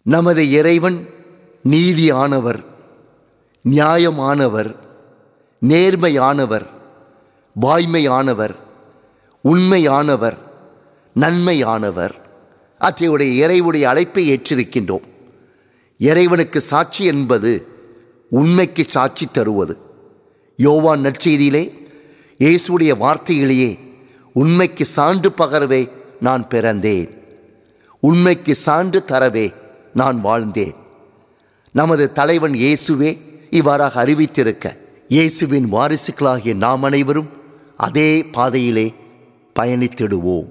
நமது இறைவன் நீதியானவர் நியாயமானவர் நேர்மையானவர் வாய்மையானவர் உண்மையானவர் நன்மையானவர் அத்தையுடைய இறைவுடைய அழைப்பை ஏற்றிருக்கின்றோம் இறைவனுக்கு சாட்சி என்பது உண்மைக்கு சாட்சி தருவது யோவான் நற்செய்தியிலே இயேசுடைய வார்த்தைகளையே உண்மைக்கு சான்று பகரவே நான் பிறந்தேன் உண்மைக்கு சான்று தரவே நான் வாழ்ந்தேன் நமது தலைவன் இயேசுவே இவ்வாறாக அறிவித்திருக்க இயேசுவின் வாரிசுகளாகிய நாம் அனைவரும் அதே பாதையிலே பயணித்திடுவோம்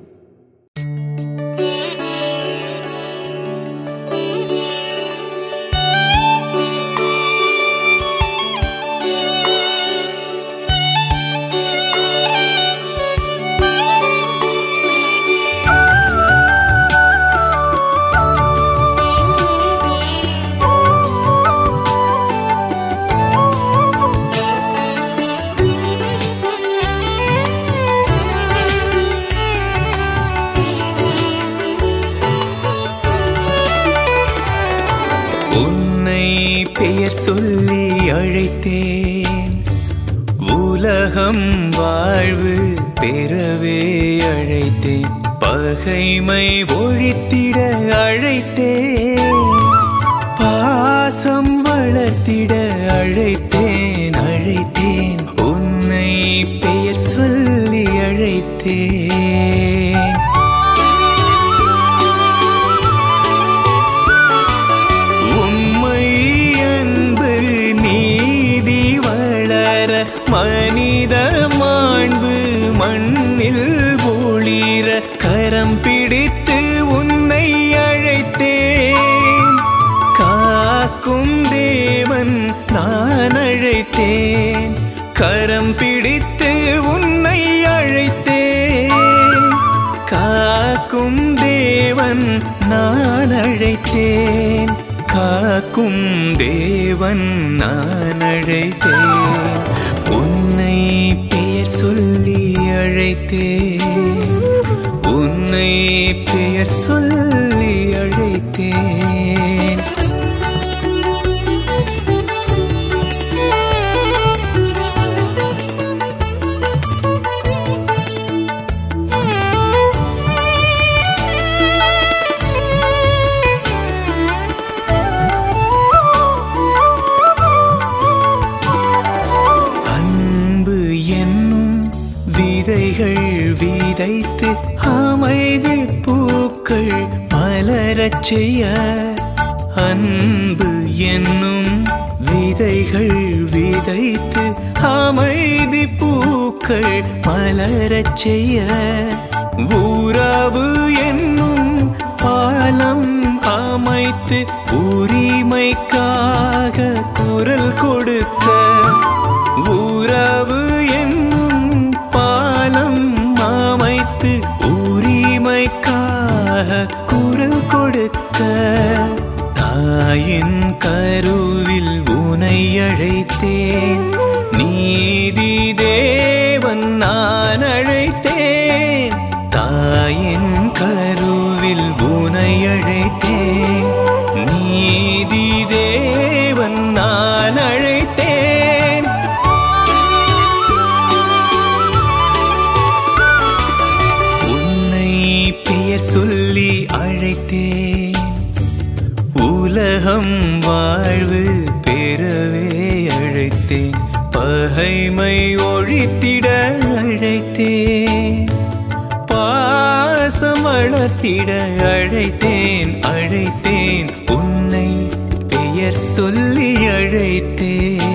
உன்னை பெயர் சொல்லி அழைத்தேன் உலகம் வாழ்வு பெறவே அழைத்தேன் பகைமை ஒழித்திட அழைத்தேன் பாசம் வளர்த்திட அழைத்தேன் அழைத்தேன் உன்னை பெயர் சொல்லி அழைத்தேன் உம்மை அன்பு நீதி வளர மனித மாண்பு மண்ணில் ஒளிர கரம் பிடித்து உன்னை அழைத்தேன் காக்கும் தேவன் நான் அழைத்தேன் கரம் பிடித்து உன்னை அழைத்தேன் காக்கும் தேவன் நான் அழைத்தேன் காக்கும் தேவன் நான் அழைத்தேன் உன்னை பெயர் சொல்லி அழைத்தேன் உன்னை பெயர் சொல்லி அழைத்தேன் அன்பு என்னும் விதைகள் விதைத்து அமைதி பூக்கள் மலரச் செய்ய அன்பு என்னும் விதைகள் விதைத்து அமைதி பூக்கள் மலரச் செய்ய உறவு என்னும் பாலம் அமைத்து உரிமைக்காக குரல் கொடுக்க உறவு என்னும் பாலம் அமைத்து உரிமைக்காக குரல் கொடுக்க தாயின் கருவில் உனை அழைத்தேன் நீதி தேவன் நான் அழைத்தேன் தாயின் கருவில் உனை அழைத்தேன் நீதி தேவன் நான் அழைத்தேன் உன்னை பெயர் சொல்லி அழைத்தேன் உலகம் வாழ்வு பெறவே அழைத்தேன் பகைமை ஒழித்திட அழைத்தேன் பாசம் வளர்த்திட அழைத்தேன் அழைத்தேன் உன்னை பெயர் சொல்லி அழைத்தேன்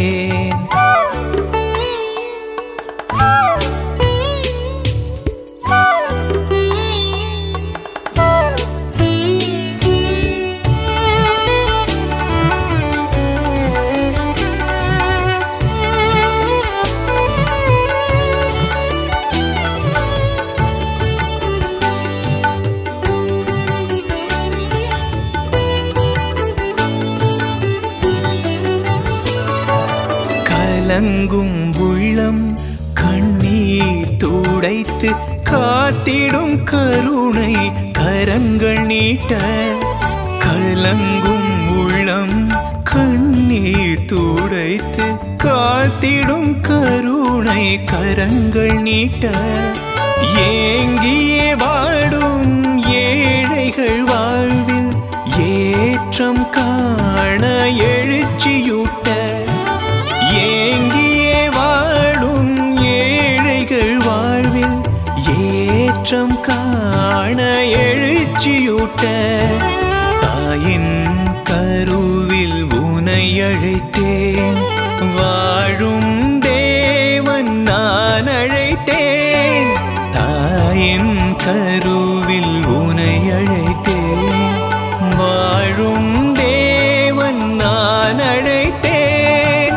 கலங்கும் உள்ளம் கண்ணீர் துடைத்து காத்திடும் கருணை கரங்கள் நீட்ட கல் கலங்கும் உள்ளம் கண்ணீர் துடைத்து காத்திடும் கருணை கரங்கள் நீட்ட ஏங்கியே வாடும் ஏழைகள் வாழ்வில் ஏற்றம் காண எழுச்சியூட்ட ஏங்கியே வாடும் ஏழைகள் வாழ்வில் ஏற்றம் காண எழுச்சியூட்ட தாயின் கருவில் உனை அழைத்தேன் வாழும் தேவன் நான் அழைத்தேன் தாயின் கருவில் உனை அழைத்தேன் வாழும் தேவன் நான் அழைத்தேன்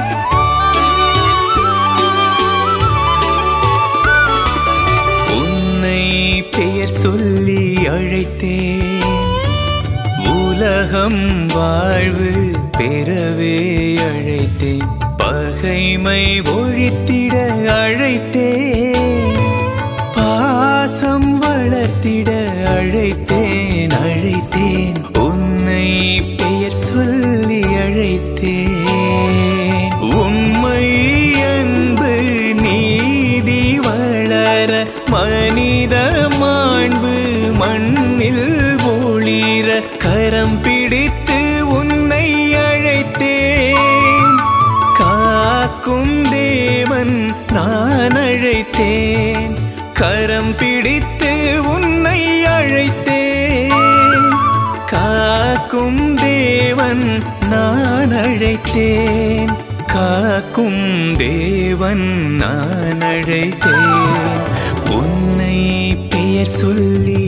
உன்னை பெயர் சொல்லி அழைத்தேன் உலகம் வாழ்வு பெறவே அழைத்தேன் பகைமை ஒழித்திட அழைத்தேன் பாசம் வளர்த்திட அழைத்தேன் அழைத்தேன் உன்னை பெயர் சொல்லி அழைத்தேன் உண்மை அன்பு நீதி வளர மனித மாண்பு மண்ணில் ஒளிர கரம் பிடித்து உன்னை அழைத்தேன் காக்கும் தேவன் நான் அழைத்தேன் கரம் பிடித்து உன்னை அழைத்தேன் காக்கும் தேவன் நான் அழைத்தேன் காக்கும் தேவன் நான் அழைத்தேன் உன்னை பெயர் சொல்லி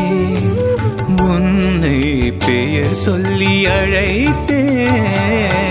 அழைத்தேன் உன்னை பெயர் சொல்லி அழைத்தேன்